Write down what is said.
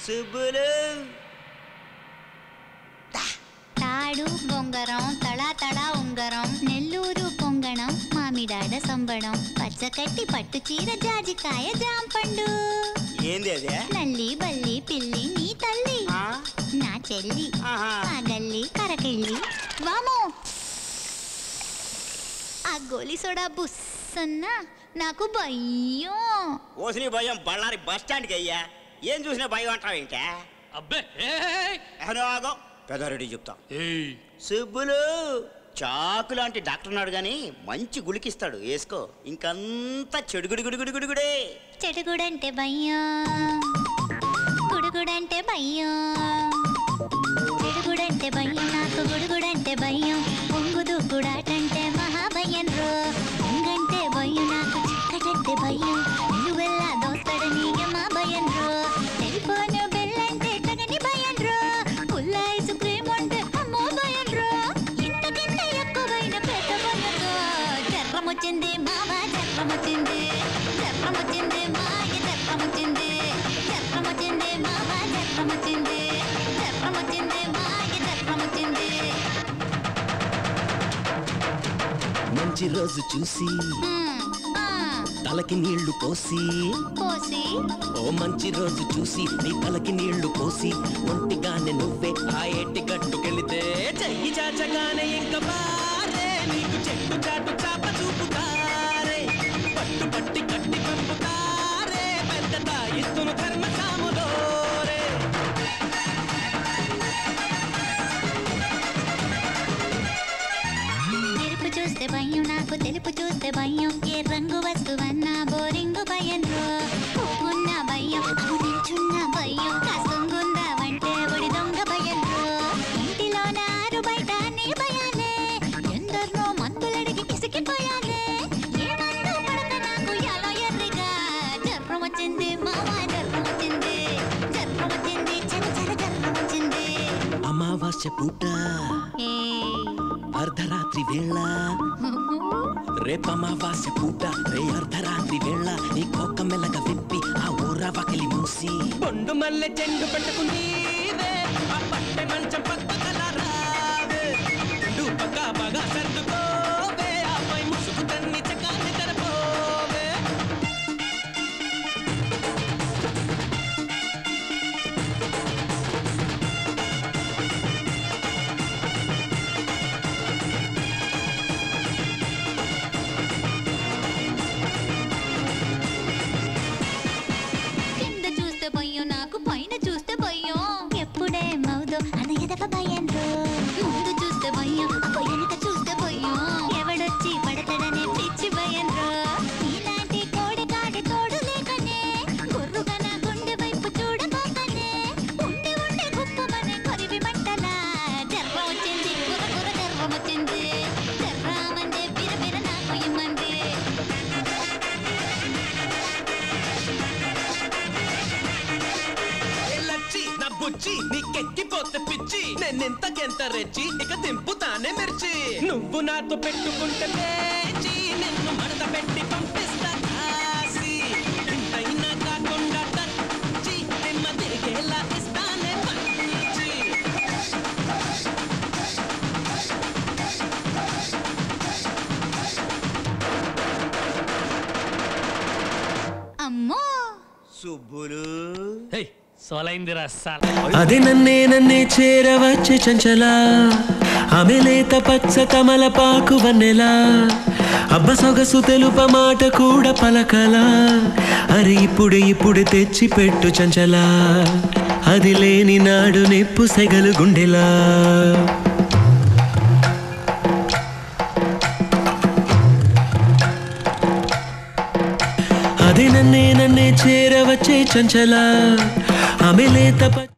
సుబ్బులు తాడు బొంగరం తళా తళా ఉంగరం నెల్లూరు పొంగణం మామిడాడ సంబడం పచ్చకట్టి పట్టు చీర జాజికాయ జాంపండు ఏంది అదే నల్లి బల్లి పిల్లి నీ తల్లి ఆ? నా చెల్లి ఆహా. ఆ గల్లి కరకెళ్ళి వామో ఆ గోలి సోడా బుస్సన్న నాకు భయం ఓసిని భయం బళ్ళారి బస్ స్టాండ్కి అయ్యా ఏం చూసినా భయం అంటావు ఇంకా అబ్బే ఏయ్! ఆగో పెదారెడ్డి చెప్తా ఏయ్ సుబ్బులు చాకు లాంటి డాక్టర్ ఉన్నాడు కానీ మంచి గుళికిస్తాడు వేసుకో ఇంకంతా చెడు గుడి గుడి గుడి గుడి గుడే చెడుగుడంటే భయం గుడుగుడంటే భయం చెడుగుడంటే భయం నాకు గుడుగుడంటే భయం పొంగు దుగ్గుడాటంటే మహాభయం రో పొంగంటే భయం నాకు చిక్కటంటే భయం నువ్వెల్లా దోస్తడని మా భయం రో టెలిఫోన్ బెల్లంటే తగని భయం రో పుల్ల ఐస్ క్రీమ్ అంటే అమ్మో భయం రో ఇంతకంటే ఎక్కువైన పెద్ద భయం రో జర్రం వచ్చింది మావా జర్రం వచ్చింది జర్రం వచ్చింది మాయ జర్రం వచ్చింది జర్రం వచ్చింది మావా జర్రం వచ్చింది జర్రం వచ్చింది మాయ జర్రం వచ్చింది మంచి రోజు చూసి మ్మ్. ఆ, తలకి నీళ్లు పోసి పోసి ఓ మంచి రోజు చూసి నీ తలకి నీళ్లు పోసి ఒంటిగానే నువ్వే ఆ ఏటి గట్టుకెళితే చెయ్యి చాచగానే ఇంక బారే నీకు చెట్టు చాటు చాప చూపుతారే పట్టు పట్టి కట్టి పంపుతారే పెద్ద తాయిస్తును ధర్మ సాములోరే ఎరుపు చూస్తే భయం నాకు తెలుపు చూస్తే భయం ఏ రంగు వస్తువన్నా బోరింగు భయం రో పువ్వున్న భయం అవు నిల్చున్న భయం కాస్తుంగుందావంటే ఒడి దొంగ భయం రో ఇంటిలో నారు బయట నీ భయాలే ఎందరినో మందులడిగి పిసికిపోయాలే ఏ మందు పడక నాకు ఎలా ఎర్రిగా జర్రం వచ్చింది మావా జర్రం వచ్చింది జర్రం వచ్చింది చర చర జర్రం వచ్చింది అమావాస్య పూట ఏ అర్ధరాత్రి వేళ రేపమావాస్య పూట రే అర్ధరాత్రి వేళ నీ కోక మెల్లగా విప్పి ఆ ఊర వకిలి మూసి బొండు మల్లె చెండు పెట్టుకుని ఆ పట్టె మంచం పక్కల రావే రెండు పక్క బాగా సర్దుకోవే ఆపై ముసుగు తన్ని చకాన్ని తెరపోవే కింద చూస్తే భయం నాకు పైన చూస్తే భయం ఎప్పుడే మౌదో అది ఎదప భయం రో ముందు చూస్తే భయం అబ్బో వెనక చూస్తే భయం ఎవడొచ్చి పడతాడనే పిచ్చి భయం రో ఇలాంటి కోడి కాడి తోడు లేకనే గుర్రుగా నా గుండె వైపు చూడబోకనే ఉండి ఉండి గుప్పమనే కొరివి మంటలా జర్రం వచ్చింది కుర కుర జర్రం వచ్చింది జర్రామందే బిర బిర నాకు ఇమ్మంది ఏ లచ్చి నా బుచ్చి నీకెక్కిపోతే పిచ్చి నేనెంతకెంత రెచ్చి ఇక దింపుతానే మిర్చి నువ్వు నాతో పెట్టుకుంటే పేచి నిన్ను మడత పెట్టి పంపిస్తా కాసి ఇంతైనా కాకుండా టచ్చి నిమ్మ తిరిగేలా ఇస్తానే పంచి అమ్మో సుబ్బులు ఏయ్ సోలైంది రసాల అది నన్నే నన్నే చేరవచ్చే చంచలా ఆమె లేత పచ్చ తమలపాకు వన్నెలా అబ్బ సొగసు తెలుప మాట కూడా పలకలా అరే ఇప్పుడు ఇప్పుడు తెచ్చి పెట్టు చంచలా అది లేని నాడు నెప్పు సెగలు గుండెలా అది నన్నే నన్నే చేరవచ్చే చంచలా ఆమె లేత ప-